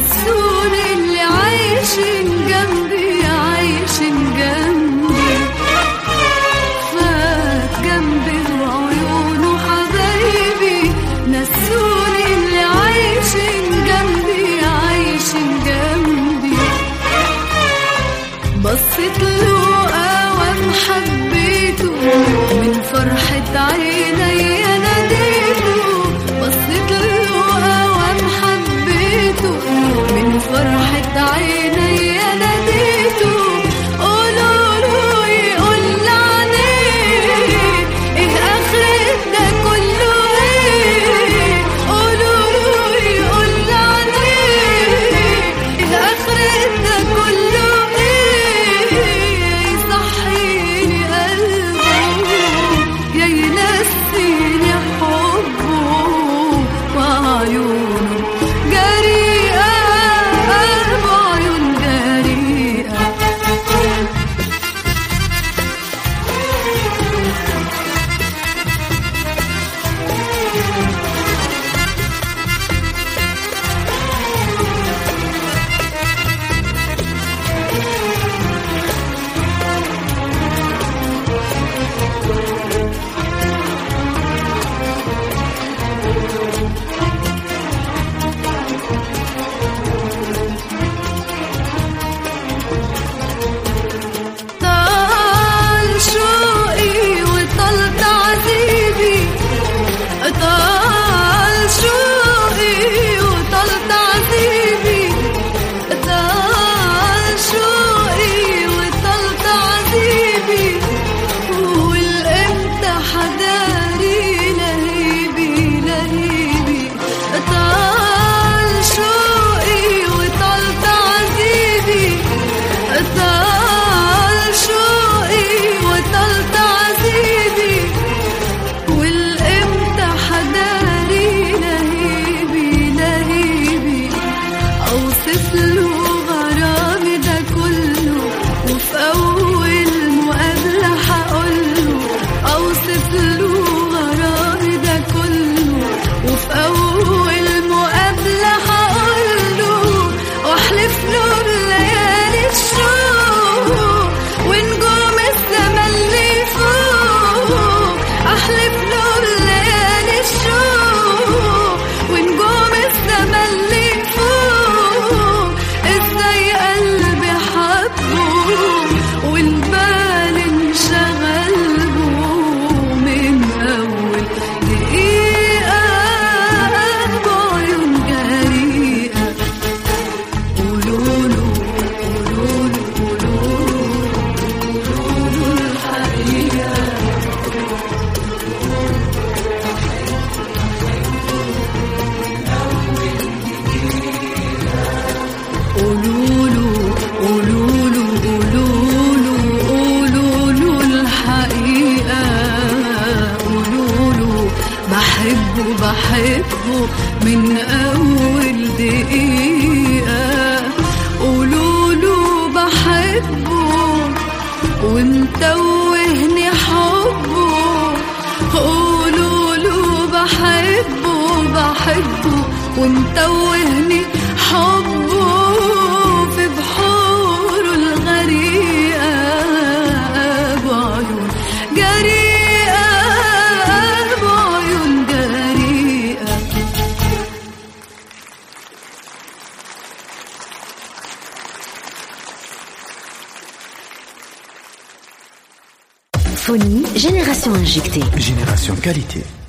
نسوني اللي عايشين جنبي عايشين جنبي فات جنبي وعيونه حبايبي نسوني اللي عايشين جنبي عايشين جنبي بصيت له قوام حبيته من فرحة عيني ناديته بصيت له قوام حبيته من فرحة عيني ناديته قولوا له يقول عليه ايه اخرة ده كله ايه قولوا له يقول عليه ايه اخرة ده كله ايه يصحيني قلبه يا ينسيني حبه وعيونه جريئة بعيون جريئة طال شوقي وطال تعذيبي طال شوقي وطال تعذيبي طال شوقي وطال تعذيبي والامتى حداري لهيبي لهيبي طال شوقي وطال تعذيبي طال شوقي وطال تعذيبي والامتى حداري لهيبي لهيبي اوصف له غرامي ده كله وفي اول مقابله هقوله اوصف له غرامي ده كله وفي اول مقابله هقوله واحلف له بليالي الشوق ونجوم السما اللي فوق احلف له بليالي الشوق ونجوم السما اللي فوق ازاي قلبي حبه والبال انشغل بو من اول دقيقه بعيون جريئه قولوله قولوله قولوله قولوله الحقيقه قولوله قولوله قولوله قولوله الحقيقة قولوله بحبه بحبه من أول دقيقة قولوله بحبه ومتوهني حبه قولوله بحبه بحبه ومتوهني حبه في بحوره الغريقة بعيون جريئة بعيون جريئة Phonie, génération injectée. Génération qualité.